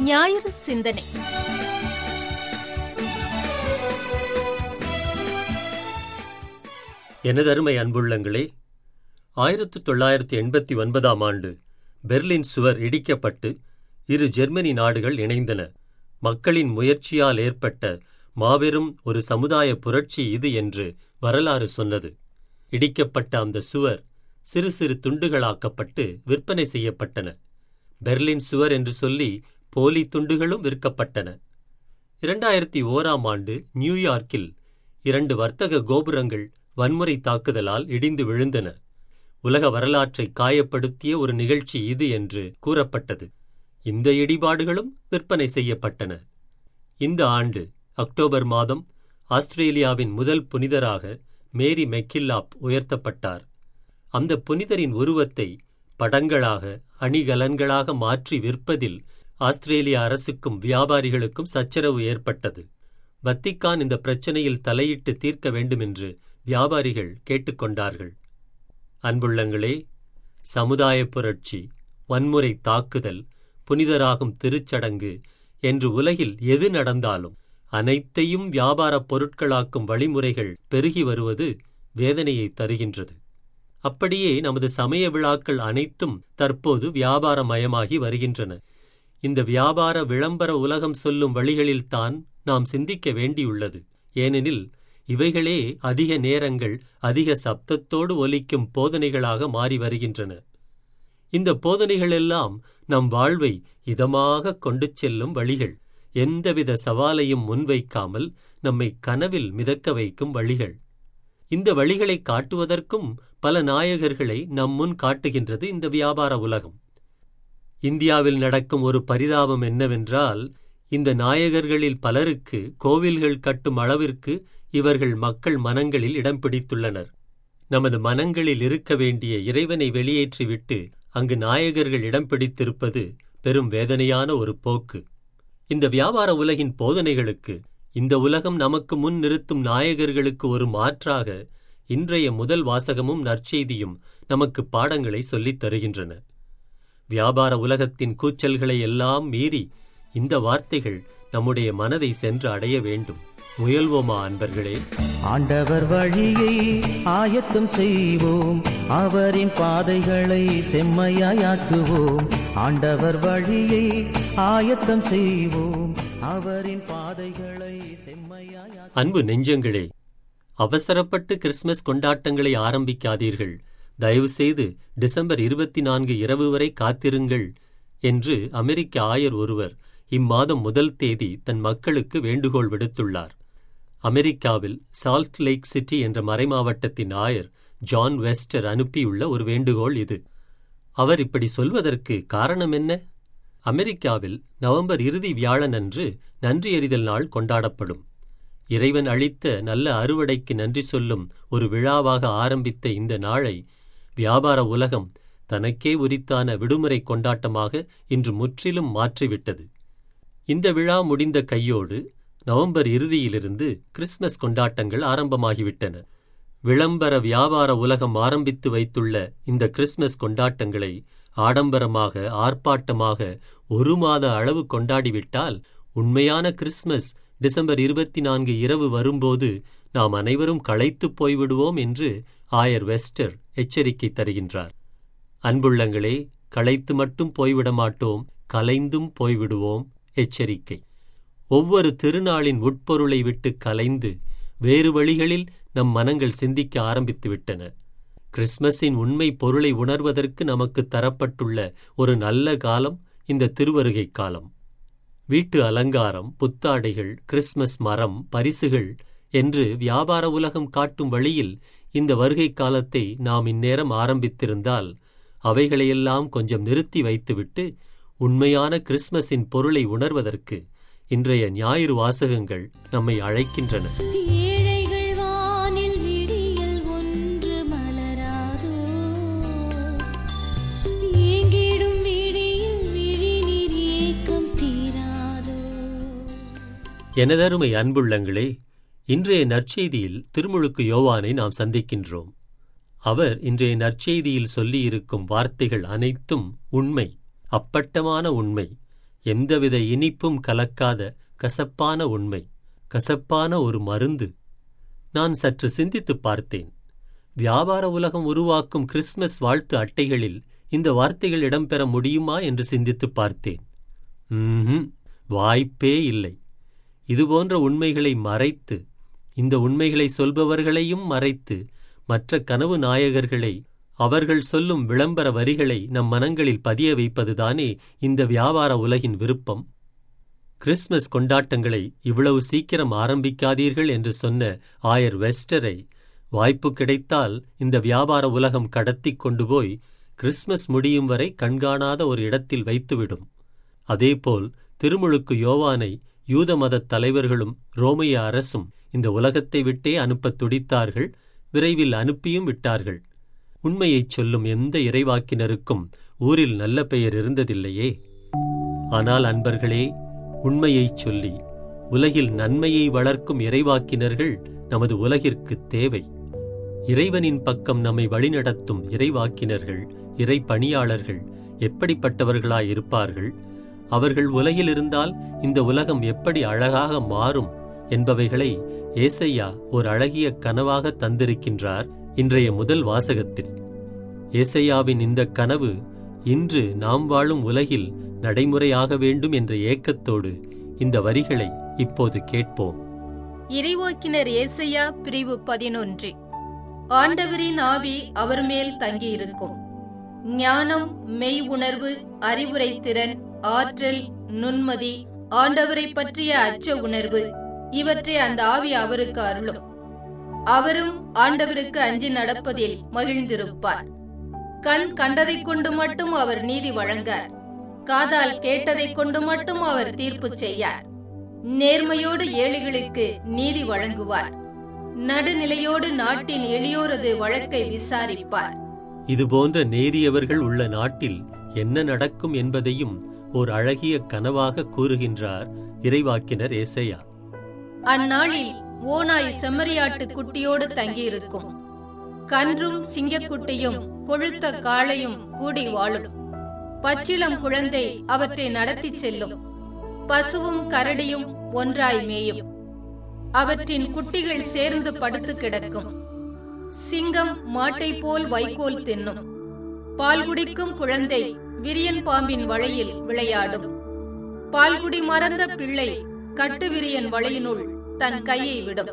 ஞாயிறு சிந்தனை எனதருமை அன்புள்ளங்களே ஆயிரத்து தொள்ளாயிரத்து எண்பத்தி ஒன்பதாம் ஆண்டு பெர்லின் சுவர் இடிக்கப்பட்டு இரு ஜெர்மனி நாடுகள் இணைந்தன மக்களின் முயற்சியால் ஏற்பட்ட மாபெரும் ஒரு சமுதாய புரட்சி இது என்று வரலாறு சொன்னது இடிக்கப்பட்ட அந்த சுவர் சிறு சிறு துண்டுகளாக்கப்பட்டு விற்பனை செய்யப்பட்டன பெர்லின் சுவர் என்று சொல்லி போலி துண்டுகளும் விற்கப்பட்டன இரண்டாயிரத்தி ஓராம் ஆண்டு நியூயார்க்கில் இரண்டு வர்த்தக கோபுரங்கள் வன்முறை தாக்குதலால் இடிந்து விழுந்தன உலக வரலாற்றை காயப்படுத்திய ஒரு நிகழ்ச்சி இது என்று கூறப்பட்டது இந்த இடிபாடுகளும் விற்பனை செய்யப்பட்டன இந்த ஆண்டு அக்டோபர் மாதம் ஆஸ்திரேலியாவின் முதல் புனிதராக மேரி மெக்கில்லாப் உயர்த்தப்பட்டார் அந்த புனிதரின் உருவத்தை படங்களாக அணிகலன்களாக மாற்றி விற்பதில் ஆஸ்திரேலிய அரசுக்கும் வியாபாரிகளுக்கும் சச்சரவு ஏற்பட்டது வத்திக்கான் இந்த பிரச்சனையில் தலையிட்டு தீர்க்க வேண்டுமென்று வியாபாரிகள் கேட்டுக்கொண்டார்கள் அன்புள்ளங்களே சமுதாய புரட்சி வன்முறை தாக்குதல் புனிதராகும் திருச்சடங்கு என்று உலகில் எது நடந்தாலும் அனைத்தையும் வியாபாரப் பொருட்களாக்கும் வழிமுறைகள் பெருகி வருவது வேதனையை தருகின்றது அப்படியே நமது சமய விழாக்கள் அனைத்தும் தற்போது வியாபாரமயமாகி வருகின்றன இந்த வியாபார விளம்பர உலகம் சொல்லும் வழிகளில்தான் நாம் சிந்திக்க வேண்டியுள்ளது ஏனெனில் இவைகளே அதிக நேரங்கள் அதிக சப்தத்தோடு ஒலிக்கும் போதனைகளாக மாறி வருகின்றன இந்த போதனைகளெல்லாம் நம் வாழ்வை இதமாக கொண்டு செல்லும் வழிகள் எந்தவித சவாலையும் முன்வைக்காமல் நம்மை கனவில் மிதக்க வைக்கும் வழிகள் இந்த வழிகளை காட்டுவதற்கும் பல நாயகர்களை நம் முன் காட்டுகின்றது இந்த வியாபார உலகம் இந்தியாவில் நடக்கும் ஒரு பரிதாபம் என்னவென்றால் இந்த நாயகர்களில் பலருக்கு கோவில்கள் கட்டும் அளவிற்கு இவர்கள் மக்கள் மனங்களில் இடம் பிடித்துள்ளனர் நமது மனங்களில் இருக்க வேண்டிய இறைவனை வெளியேற்றிவிட்டு அங்கு நாயகர்கள் இடம் பிடித்திருப்பது பெரும் வேதனையான ஒரு போக்கு இந்த வியாபார உலகின் போதனைகளுக்கு இந்த உலகம் நமக்கு முன் நிறுத்தும் நாயகர்களுக்கு ஒரு மாற்றாக இன்றைய முதல் வாசகமும் நற்செய்தியும் நமக்கு பாடங்களை சொல்லித் தருகின்றன வியாபார உலகத்தின் கூச்சல்களை எல்லாம் மீறி இந்த வார்த்தைகள் நம்முடைய மனதை சென்று அடைய வேண்டும் முயல்வோமா அன்பர்களே ஆண்டவர் வழியை ஆயத்தம் செய்வோம் அவரின் பாதைகளை செம்மையாக்குவோம் ஆண்டவர் வழியை ஆயத்தம் செய்வோம் அவரின் பாதைகளை செம்மையாக்கு அன்பு நெஞ்சங்களே அவசரப்பட்டு கிறிஸ்மஸ் கொண்டாட்டங்களை ஆரம்பிக்காதீர்கள் தயவுசெய்து டிசம்பர் இருபத்தி நான்கு இரவு வரை காத்திருங்கள் என்று அமெரிக்க ஆயர் ஒருவர் இம்மாதம் முதல் தேதி தன் மக்களுக்கு வேண்டுகோள் விடுத்துள்ளார் அமெரிக்காவில் சால்ட் லேக் சிட்டி என்ற மறைமாவட்டத்தின் ஆயர் ஜான் வெஸ்டர் அனுப்பியுள்ள ஒரு வேண்டுகோள் இது அவர் இப்படி சொல்வதற்கு காரணம் என்ன அமெரிக்காவில் நவம்பர் இறுதி வியாழனன்று நன்றி எறிதல் நாள் கொண்டாடப்படும் இறைவன் அளித்த நல்ல அறுவடைக்கு நன்றி சொல்லும் ஒரு விழாவாக ஆரம்பித்த இந்த நாளை வியாபார உலகம் தனக்கே உரித்தான விடுமுறை கொண்டாட்டமாக இன்று முற்றிலும் மாற்றிவிட்டது இந்த விழா முடிந்த கையோடு நவம்பர் இறுதியிலிருந்து கிறிஸ்மஸ் கொண்டாட்டங்கள் ஆரம்பமாகிவிட்டன விளம்பர வியாபார உலகம் ஆரம்பித்து வைத்துள்ள இந்த கிறிஸ்மஸ் கொண்டாட்டங்களை ஆடம்பரமாக ஆர்ப்பாட்டமாக ஒரு மாத அளவு கொண்டாடிவிட்டால் உண்மையான கிறிஸ்மஸ் டிசம்பர் இருபத்தி நான்கு இரவு வரும்போது நாம் அனைவரும் களைத்துப் போய்விடுவோம் என்று ஆயர் வெஸ்டர் எச்சரிக்கை தருகின்றார் அன்புள்ளங்களே களைத்து மட்டும் போய்விட மாட்டோம் கலைந்தும் போய்விடுவோம் எச்சரிக்கை ஒவ்வொரு திருநாளின் உட்பொருளை விட்டு கலைந்து வேறு வழிகளில் நம் மனங்கள் சிந்திக்க ஆரம்பித்து விட்டன கிறிஸ்மஸின் உண்மை பொருளை உணர்வதற்கு நமக்கு தரப்பட்டுள்ள ஒரு நல்ல காலம் இந்த திருவருகை காலம் வீட்டு அலங்காரம் புத்தாடைகள் கிறிஸ்மஸ் மரம் பரிசுகள் என்று வியாபார உலகம் காட்டும் வழியில் இந்த வருகை காலத்தை நாம் இந்நேரம் ஆரம்பித்திருந்தால் அவைகளையெல்லாம் கொஞ்சம் நிறுத்தி வைத்துவிட்டு உண்மையான கிறிஸ்மஸின் பொருளை உணர்வதற்கு இன்றைய ஞாயிறு வாசகங்கள் நம்மை அழைக்கின்றன ஏழைகள் வானில் விடியல் ஒன்று மலராதோ ஏங்கிடும் விடியில் விழிநீர் ஏக்கம் தீராதோ எனதருமை அன்புள்ளங்களே இன்றைய நற்செய்தியில் திருமுழுக்கு யோவானை நாம் சந்திக்கின்றோம் அவர் இன்றைய நற்செய்தியில் சொல்லியிருக்கும் வார்த்தைகள் அனைத்தும் உண்மை அப்பட்டமான உண்மை எந்தவித இனிப்பும் கலக்காத கசப்பான உண்மை கசப்பான ஒரு மருந்து நான் சற்று சிந்தித்துப் பார்த்தேன் வியாபார உலகம் உருவாக்கும் கிறிஸ்மஸ் வாழ்த்து அட்டைகளில் இந்த வார்த்தைகள் இடம்பெற முடியுமா என்று சிந்தித்துப் பார்த்தேன் ம்ஹும் வாய்ப்பே இல்லை இதுபோன்ற உண்மைகளை மறைத்து இந்த உண்மைகளை சொல்பவர்களையும் மறைத்து மற்ற கனவு நாயகர்களை அவர்கள் சொல்லும் விளம்பர வரிகளை நம் மனங்களில் பதிய வைப்பதுதானே இந்த வியாபார உலகின் விருப்பம் கிறிஸ்மஸ் கொண்டாட்டங்களை இவ்வளவு சீக்கிரம் ஆரம்பிக்காதீர்கள் என்று சொன்ன ஆயர் வெஸ்டரை வாய்ப்பு கிடைத்தால் இந்த வியாபார உலகம் கடத்திக் கொண்டு போய் கிறிஸ்மஸ் முடியும் வரை கண்காணாத ஒரு இடத்தில் வைத்துவிடும் அதேபோல் திருமுழுக்கு யோவானை யூத மதத் தலைவர்களும் ரோமைய அரசும் இந்த உலகத்தை விட்டே அனுப்பத் துடித்தார்கள் விரைவில் அனுப்பியும் விட்டார்கள் உண்மையைச் சொல்லும் எந்த இறைவாக்கினருக்கும் ஊரில் நல்ல பெயர் இருந்ததில்லையே ஆனால் அன்பர்களே உண்மையைச் சொல்லி உலகில் நன்மையை வளர்க்கும் இறைவாக்கினர்கள் நமது உலகிற்குத் தேவை இறைவனின் பக்கம் நம்மை வழிநடத்தும் இறைவாக்கினர்கள் இறை பணியாளர்கள் எப்படிப்பட்டவர்களாயிருப்பார்கள் அவர்கள் உலகில் இருந்தால் இந்த உலகம் எப்படி அழகாக மாறும் என்பவைகளை ஏசையா ஒரு அழகிய கனவாக தந்திருக்கின்றார் இன்றைய முதல் வாசகத்தில் ஏசையாவின் இந்த கனவு இன்று நாம் வாழும் உலகில் நடைமுறையாக வேண்டும் என்ற ஏக்கத்தோடு இந்த வரிகளை இப்போது கேட்போம் இறைவாக்கினர் ஏசையா பிரிவு பதினொன்று ஆண்டவரின் ஆவி அவர் மேல் தங்கியிருக்கும் ஞானம் மெய் உணர்வு அறிவுரை திறன் ஆற்றல் நுண்மதி ஆண்டவரை பற்றிய அச்ச உணர்வு இவற்றை அந்த ஆவி அவருக்கு அருளும் அவரும் ஆண்டவருக்கு அஞ்சி நடப்பதில் மகிழ்ந்திருப்பார் கண் கண்டதைக் கொண்டு மட்டும் அவர் நீதி வழங்கார் காதால் கேட்டதைக் கொண்டு மட்டும் அவர் தீர்ப்பு செய்யார் நேர்மையோடு ஏழைகளுக்கு நீதி வழங்குவார் நடுநிலையோடு நாட்டின் எளியோரது வழக்கை விசாரிப்பார் இதுபோன்ற நேரியவர்கள் உள்ள நாட்டில் என்ன நடக்கும் என்பதையும் ஓர் அழகிய கனவாக கூறுகின்றார் இறைவாக்கினர் ஏசையா அந்நாளில் ஓநாய் செம்மறியாட்டு குட்டியோடு தங்கியிருக்கும் கன்றும் சிங்கக்குட்டியும் கொழுத்த காளையும் கூடி வாழும் பச்சிளம் குழந்தை அவற்றை நடத்திச் செல்லும் பசுவும் கரடியும் ஒன்றாய் மேயும் அவற்றின் குட்டிகள் சேர்ந்து படுத்து கிடக்கும் சிங்கம் மாட்டை போல் வைக்கோல் தின்னும் பால் குடிக்கும் குழந்தை விரியன் பாம்பின் வளையில் விளையாடும் பால்குடி மறந்த பிள்ளை கட்டுவிரியன் வளையினுள் தன் கையை விடும்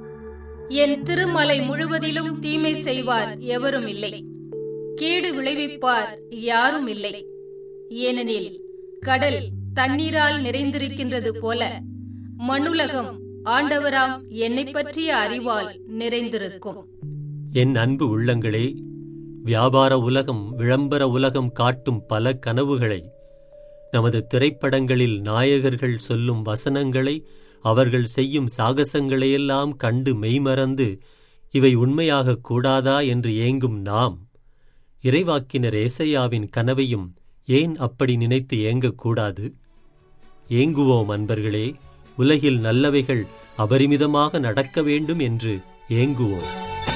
என் திருமலை முழுவதிலும் தீமை செய்வார் எவரும் இல்லை கேடு விளைவிப்பார் யாரும் இல்லை ஏனெனில் கடல் தண்ணீரால் நிறைந்திருக்கின்றது போல மண்ணுலகம் ஆண்டவராம் என்னை பற்றிய அறிவால் நிறைந்திருக்கும் என் அன்பு உள்ளங்களே வியாபார உலகம் விளம்பர உலகம் காட்டும் பல கனவுகளை நமது திரைப்படங்களில் நாயகர்கள் சொல்லும் வசனங்களை அவர்கள் செய்யும் சாகசங்களையெல்லாம் கண்டு மெய்மறந்து இவை உண்மையாகக் கூடாதா என்று ஏங்கும் நாம் இறைவாக்கினர் ஏசையாவின் கனவையும் ஏன் அப்படி நினைத்து ஏங்கக்கூடாது ஏங்குவோம் அன்பர்களே உலகில் நல்லவைகள் அபரிமிதமாக நடக்க வேண்டும் என்று ஏங்குவோம்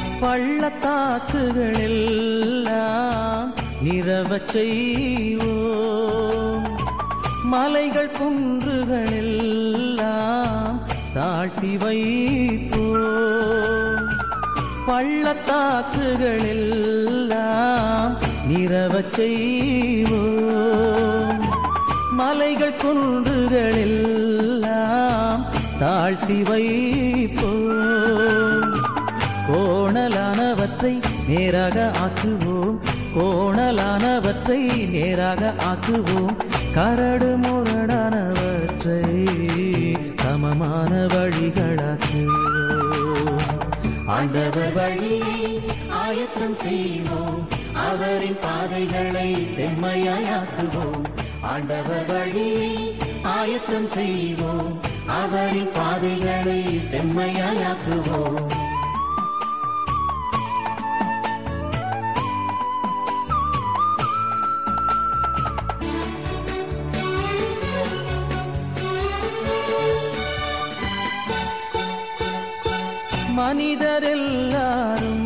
பள்ளத்தாக்குகளெல்லாம் நிறவச் செய்வோம் மலைகள் குன்றுகளெல்லாம் தாழ்த்தி வைப்போம் பள்ளத்தாக்குகளெல்லாம் நிறவச் செய்வோம் மலைகள் குன்றுகளெல்லாம் தாழ்த்தி வைப்போம் கோணலானவற்றை நேராக ஆக்குவோம் கோணலானவற்றை நேராக ஆக்குவோம் கரடு முரடானவற்றை சமமான வழிகளாக்குவோம் ஆண்டவர் வழியை ஆயத்தம் செய்வோம் அவரின் பாதைகளை செம்மையாக்குவோம் ஆண்டவர் வழியை ஆயத்தம் செய்வோம் அவரின் பாதைகளை செம்மையாக்குவோம் மனிதரெல்லாரும்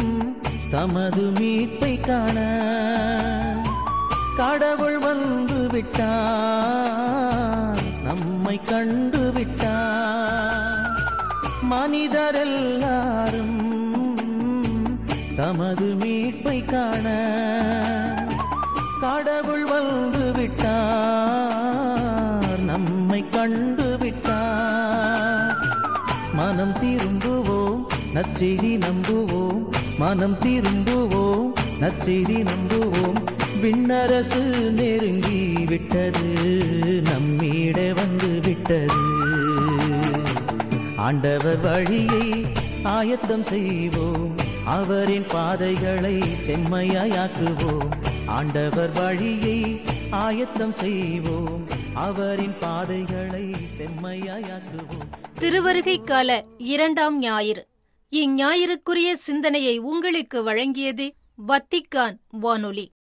தமது மீட்பை காண கடவுள் வந்து விட்டார் நம்மை கண்டு விட்டார் மனிதரெல்லாரும் தமது மீட்பை காண கடவுள் வந்து விட்டார் நம்மை கண்டு விட்டார் மனம் திரும்புவோம் நற்செய்தி நம்புவோம் மனம் திரும்புவோம் நற்செய்தி நம்புவோம் விண்ணரசு நெருங்கி விட்டது நம்மீட வந்து விட்டது ஆண்டவர் வழியை ஆயத்தம் செய்வோம் அவரின் பாதைகளை செம்மையாக்குவோம் ஆண்டவர் வழியை ஆயத்தம் செய்வோம் அவரின் பாதைகளை செம்மையாக்குவோம் திருவருகை கால இரண்டாம் ஞாயிறு இஞ்ஞாயிறுக்குரிய சிந்தனையை உங்களுக்கு வழங்கியது வத்திக்கான் வானொலி